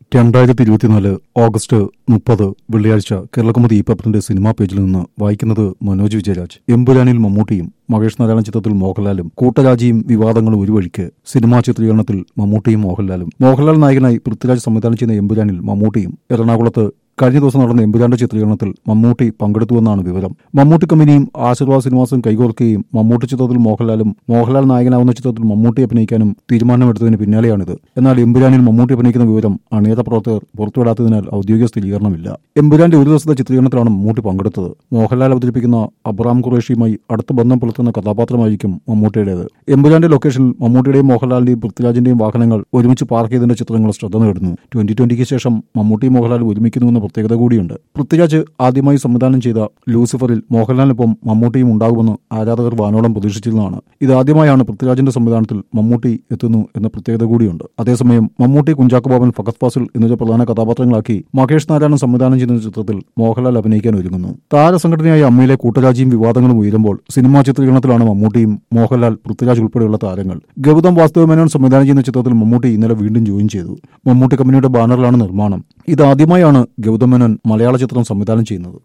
രണ്ടായിരത്തി ഇരുപത്തിനാല് ഓഗസ്റ്റ് മുപ്പത് വെള്ളിയാഴ്ച കേരളകൗമുദി ഈ പേപ്പറിന്റെ സിനിമാ പേജിൽ നിന്ന് വായിക്കുന്നത് മനോജ് വിജയരാജ് എമ്പുരാനിൽ മമ്മൂട്ടിയും മഹേഷ് നാരായണൻ ചിത്രത്തിൽ മോഹൻലാലും കൂട്ടരാജിയും വിവാദങ്ങളും ഒരു വഴിക്ക് സിനിമാ ചിത്രീകരണത്തിൽ മമ്മൂട്ടിയും മോഹൻലാലും മോഹൻലാൽ നായകനായി പൃഥ്വിരാജ് സംവിധാനം ചെയ്യുന്ന എമ്പുരാനിൽ മമ്മൂട്ടിയും എറണാകുളത്ത് കഴിഞ്ഞ ദിവസം നടന്ന എമ്പുരാന്റെ ചിത്രീകരണത്തിൽ മമ്മൂട്ടി പങ്കെടുത്തുവെന്നാണ് വിവരം മമ്മൂട്ടി കമ്പനിയും ആശീർവാദ് സിനിമാസും കൈകോർക്കുകയും മമ്മൂട്ടി ചിത്രത്തിൽ മോഹൻലാലും മോഹൻലാൽ നായകനാവുന്ന ചിത്രത്തിൽ മമ്മൂട്ടി അഭിനയിക്കാനും തീരുമാനമെടുത്തതിന് പിന്നാലെയാണിത് എന്നാൽ എമ്പുരാനിൽ മമ്മൂട്ടി അഭിനയിക്കുന്ന വിവരം അണിയറ പ്രവർത്തകർ പുറത്തുവിടാത്തതിനാൽ ഔദ്യോഗിക സ്ഥിരീകരണമില്ല എമ്പുരാന്റെ ഒരു ദിവസത്തെ ചിത്രീകരണത്തിലാണ് മമ്മൂട്ടി പങ്കെടുത്തത് മോഹൻലാൽ അവതരിപ്പിക്കുന്ന അബ്രാം ഖുറേഷിയുമായി അടുത്ത ബന്ധം പുലർത്തുന്ന കഥാപാത്രമായിരിക്കും മമ്മൂട്ടിയുടേത് എമ്പുരാന്റെ ലൊക്കേഷനിൽ മമ്മൂട്ടിയുടെയും മോഹൻലാലിന്റെയും പൃഥ്വിരാജിന്റെയും വാഹനങ്ങൾ ഒരുമിച്ച് പാർക്ക് ചെയ്തതിന്റെ ചിത്രങ്ങൾ ശ്രദ്ധ നേടുന്നു ട്വന്റി ട്വന്റിക്ക് ശേഷം മമ്മൂട്ടിയും മോഹൻലാലും ഒരുമിക്കുന്നുവെന്ന പ്രത്യേകത കൂടിയുണ്ട് പൃഥ്വിരാജ് ആദ്യമായി സംവിധാനം ചെയ്ത ലൂസിഫറിൽ മോഹൻലാലിനൊപ്പം മമ്മൂട്ടിയും ഉണ്ടാകുമെന്ന് ആരാധകർ വാനോളം പ്രതീക്ഷിച്ചിരുന്നതാണ് ഇതാദ്യമായാണ് പൃഥ്വിരാജിന്റെ സംവിധാനത്തിൽ മമ്മൂട്ടി എത്തുന്നു എന്ന പ്രത്യേകത കൂടിയുണ്ട് അതേസമയം മമ്മൂട്ടി കുഞ്ചാക്കോ ബാബൻ ഫഗത് ഫാസിൽ എന്നിവരെ പ്രധാന കഥാപാത്രങ്ങളാക്കി മഹേഷ് നാരായണൻ സംവിധാനം ചെയ്യുന്ന ചിത്രത്തിൽ മോഹൻലാൽ അഭിനയിക്കാൻ ഒരുങ്ങുന്നു താരസംഘടനയായ അമ്മയിലെ കൂട്ടരാജിയും വിവാദങ്ങളും ഉയരുമ്പോൾ സിനിമാ ചിത്രീകരണത്തിലാണ് മമ്മൂട്ടിയും മോഹൻലാൽ പൃഥ്വിരാജ് ഉൾപ്പെടെയുള്ള താരങ്ങൾ ഗൗതം വാസ്തവമേനോൻ സംവിധാനം ചെയ്യുന്ന ചിത്രത്തിൽ മമ്മൂട്ടി ഇന്നലെ വീണ്ടും ജോയിൻ ചെയ്തു മമ്മൂട്ടി കമ്പനിയുടെ ബാനറിലാണ് നിർമ്മാണം ഇതാദ്യമായാണ് ഗൗതം മേനോൻ മലയാള ചിത്രം സംവിധാനം ചെയ്യുന്നത്